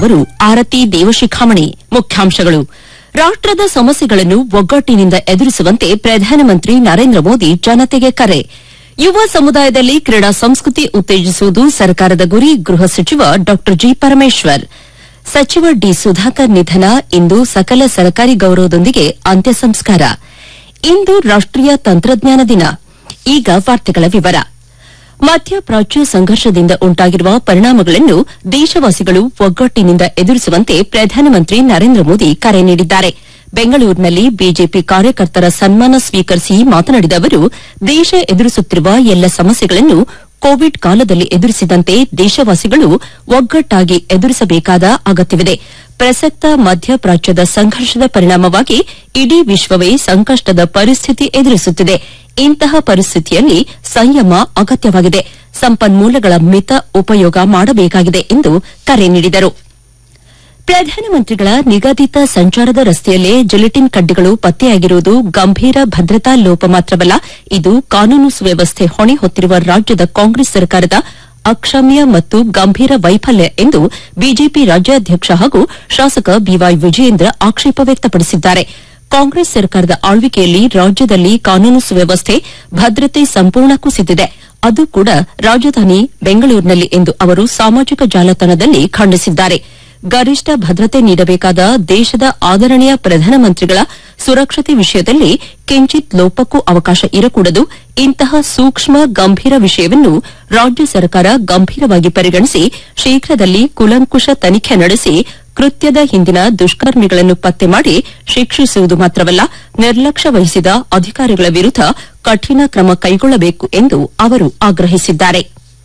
ಮಾತನಾಡಿದವರು ಆರತಿ ದೇವಶಿಖಾಮಣಿ ಮುಖ್ಯಾಂಶಗಳು ರಾಷ್ಟದ ಸಮಸ್ಯೆಗಳನ್ನು ಒಗ್ಗಟ್ಟಿನಿಂದ ಎದುರಿಸುವಂತೆ ಪ್ರಧಾನಮಂತ್ರಿ ನರೇಂದ್ರ ಮೋದಿ ಜನತೆಗೆ ಕರೆ ಯುವ ಸಮುದಾಯದಲ್ಲಿ ಕ್ರೀಡಾ ಸಂಸ್ಕೃತಿ ಉತ್ತೇಜಿಸುವುದು ಸರ್ಕಾರದ ಗುರಿ ಗೃಹ ಸಚಿವ ಡಾ ಜಿ ಪರಮೇಶ್ವರ್ ಸಚಿವ ಡಿ ಸುಧಾಕರ್ ನಿಧನ ಇಂದು ಸಕಲ ಸರ್ಕಾರಿ ಗೌರವದೊಂದಿಗೆ ಅಂತ್ಯ ಸಂಸ್ಕಾರ ಇಂದು ರಾಷ್ಟೀಯ ತಂತ್ರಜ್ಞಾನ ದಿನ ಈಗ ವಾರ್ತೆಗಳ ವಿವರ ಮಧ್ಯಪ್ರಾಚ್ಯ ಸಂಘರ್ಷದಿಂದ ಉಂಟಾಗಿರುವ ಪರಿಣಾಮಗಳನ್ನು ದೇಶವಾಸಿಗಳು ಒಗ್ಗಟ್ಟಿನಿಂದ ಎದುರಿಸುವಂತೆ ಪ್ರಧಾನಮಂತ್ರಿ ನರೇಂದ್ರ ಮೋದಿ ಕರೆ ನೀಡಿದ್ದಾರೆ ಬೆಂಗಳೂರಿನಲ್ಲಿ ಬಿಜೆಪಿ ಕಾರ್ಯಕರ್ತರ ಸನ್ಮಾನ ಸ್ವೀಕರಿಸಿ ಮಾತನಾಡಿದ ಅವರು ದೇಶ ಎದುರಿಸುತ್ತಿರುವ ಎಲ್ಲ ಸಮಸ್ಯೆಗಳನ್ನು ಕೋವಿಡ್ ಕಾಲದಲ್ಲಿ ಎದುರಿಸಿದಂತೆ ದೇಶವಾಸಿಗಳು ಒಗ್ಗಟ್ಟಾಗಿ ಎದುರಿಸಬೇಕಾದ ಅಗತ್ಯವಿದೆ ಪ್ರಸಕ್ತ ಮಧ್ಯಪ್ರಾಚ್ಯದ ಸಂಘರ್ಷದ ಪರಿಣಾಮವಾಗಿ ಇಡೀ ವಿಶ್ವವೇ ಸಂಕಷ್ಟದ ಪರಿಸ್ಥಿತಿ ಎದುರಿಸುತ್ತಿದೆ ಇಂತಹ ಪರಿಸ್ಥಿತಿಯಲ್ಲಿ ಸಂಯಮ ಅಗತ್ಯವಾಗಿದೆ ಸಂಪನ್ಮೂಲಗಳ ಮಿತ ಉಪಯೋಗ ಮಾಡಬೇಕಾಗಿದೆ ಎಂದು ಕರೆ ನೀಡಿದರು ಪ್ರಧಾನಮಂತ್ರಿಗಳ ನಿಗದಿತ ಸಂಚಾರದ ರಸ್ತೆಯಲ್ಲೇ ಜಿಲೆಟಿನ್ ಕಡ್ಡಿಗಳು ಪತ್ತೆಯಾಗಿರುವುದು ಗಂಭೀರ ಭದ್ರತಾ ಲೋಪ ಮಾತ್ರವಲ್ಲ ಇದು ಕಾನೂನು ಸುವ್ಯವಸ್ಥೆ ಹೊಣೆ ಹೊತ್ತಿರುವ ರಾಜ್ಯದ ಕಾಂಗ್ರೆಸ್ ಸರ್ಕಾರದ ಅಕ್ಷಮ್ಯ ಮತ್ತು ಗಂಭೀರ ವೈಫಲ್ಯ ಎಂದು ಬಿಜೆಪಿ ರಾಜ್ಯಾಧ್ಯಕ್ಷ ಹಾಗೂ ಶಾಸಕ ಬಿವೈ ವಿಜಯೇಂದ್ರ ಆಕ್ಷೇಪ ವ್ಯಕ್ತಪಡಿಸಿದ್ದಾರೆ ಕಾಂಗ್ರೆಸ್ ಸರ್ಕಾರದ ಆಳ್ವಿಕೆಯಲ್ಲಿ ರಾಜ್ಯದಲ್ಲಿ ಕಾನೂನು ಸುವ್ಯವಸ್ಥೆ ಭದ್ರತೆ ಸಂಪೂರ್ಣ ಕುಸಿದಿದೆ ಅದು ಕೂಡ ರಾಜಧಾನಿ ಬೆಂಗಳೂರಿನಲ್ಲಿ ಎಂದು ಅವರು ಸಾಮಾಜಿಕ ಜಾಲತಾಣದಲ್ಲಿ ಖಂಡಿಸಿದ್ದಾರೆ ಗರಿಷ್ಠ ಭದ್ರತೆ ನೀಡಬೇಕಾದ ದೇಶದ ಆದರಣೀಯ ಪ್ರಧಾನಮಂತ್ರಿಗಳ ಸುರಕ್ಷತೆ ವಿಷಯದಲ್ಲಿ ಕಿಂಚಿತ್ ಲೋಪಕ್ಕೂ ಅವಕಾಶ ಇರಕೂಡದು ಇಂತಹ ಸೂಕ್ಷ್ಮ ಗಂಭೀರ ವಿಷಯವನ್ನು ರಾಜ್ಯ ಸರ್ಕಾರ ಗಂಭೀರವಾಗಿ ಪರಿಗಣಿಸಿ ಶೀಘ್ರದಲ್ಲಿ ಕುಲಂಕುಷ ತನಿಖೆ ನಡೆಸಿ ಕೃತ್ಯದ ಹಿಂದಿನ ದುಷ್ಕರ್ಮಿಗಳನ್ನು ಪತ್ತೆ ಮಾಡಿ ಶಿಕ್ಷಿಸುವುದು ಮಾತ್ರವಲ್ಲ ನಿರ್ಲಕ್ಷ್ಯ ವಹಿಸಿದ ಅಧಿಕಾರಿಗಳ ವಿರುದ್ದ ಕಠಿಣ ಕ್ರಮ ಕೈಗೊಳ್ಳಬೇಕು ಎಂದು ಅವರು ಆಗ್ರಹಿಸಿದ್ದಾರೆ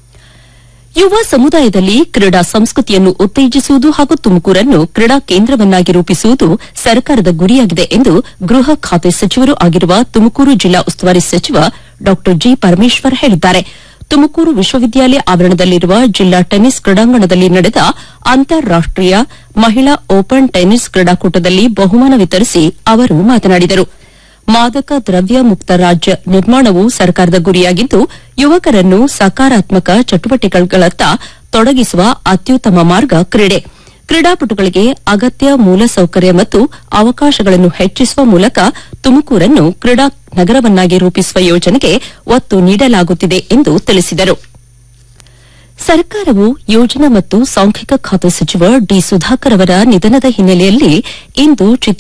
ಯುವ ಸಮುದಾಯದಲ್ಲಿ ಕ್ರೀಡಾ ಸಂಸ್ಕೃತಿಯನ್ನು ಉತ್ತೇಜಿಸುವುದು ಹಾಗೂ ತುಮಕೂರನ್ನು ಕ್ರೀಡಾ ಕೇಂದ್ರವನ್ನಾಗಿ ರೂಪಿಸುವುದು ಸರ್ಕಾರದ ಗುರಿಯಾಗಿದೆ ಎಂದು ಗೃಹ ಖಾತೆ ಸಚಿವರೂ ಆಗಿರುವ ತುಮಕೂರು ಜಿಲ್ಲಾ ಉಸ್ತುವಾರಿ ಸಚಿವ ಡಾ ಜಿ ಪರಮೇಶ್ವರ್ ಹೇಳಿದ್ದಾರೆ ತುಮಕೂರು ವಿಶ್ವವಿದ್ಯಾಲಯ ಆವರಣದಲ್ಲಿರುವ ಜಿಲ್ಲಾ ಟೆನ್ನಿಸ್ ಕ್ರೀಡಾಂಗಣದಲ್ಲಿ ನಡೆದ ಅಂತಾರಾಷ್ಟೀಯ ಮಹಿಳಾ ಓಪನ್ ಟೆನ್ನಿಸ್ ಕ್ರೀಡಾಕೂಟದಲ್ಲಿ ಬಹುಮಾನ ವಿತರಿಸಿ ಅವರು ಮಾತನಾಡಿದರು ಮಾದಕ ದ್ರವ್ಯ ಮುಕ್ತ ರಾಜ್ಯ ನಿರ್ಮಾಣವು ಸರ್ಕಾರದ ಗುರಿಯಾಗಿದ್ದು ಯುವಕರನ್ನು ಸಕಾರಾತ್ಮಕ ಚಟುವಟಿಕೆಗಳತ್ತ ತೊಡಗಿಸುವ ಅತ್ಯುತ್ತಮ ಮಾರ್ಗ ಕ್ರೀಡೆ ಕ್ರೀಡಾಪಟುಗಳಿಗೆ ಅಗತ್ಯ ಮೂಲಸೌಕರ್ಯ ಮತ್ತು ಅವಕಾಶಗಳನ್ನು ಹೆಚ್ಚಿಸುವ ಮೂಲಕ ತುಮಕೂರನ್ನು ಕ್ರೀಡಾ ನಗರವನ್ನಾಗಿ ರೂಪಿಸುವ ಯೋಜನೆಗೆ ಒತ್ತು ನೀಡಲಾಗುತ್ತಿದೆ ಎಂದು ತಿಳಿಸಿದರು ಸರ್ಕಾರವು ಯೋಜನಾ ಮತ್ತು ಸಾಂಖ್ಯಿಕ ಖಾತೆ ಸಚಿವ ಡಿ ಸುಧಾಕರ್ ಅವರ ನಿಧನದ ಹಿನ್ನೆಲೆಯಲ್ಲಿ ಇಂದು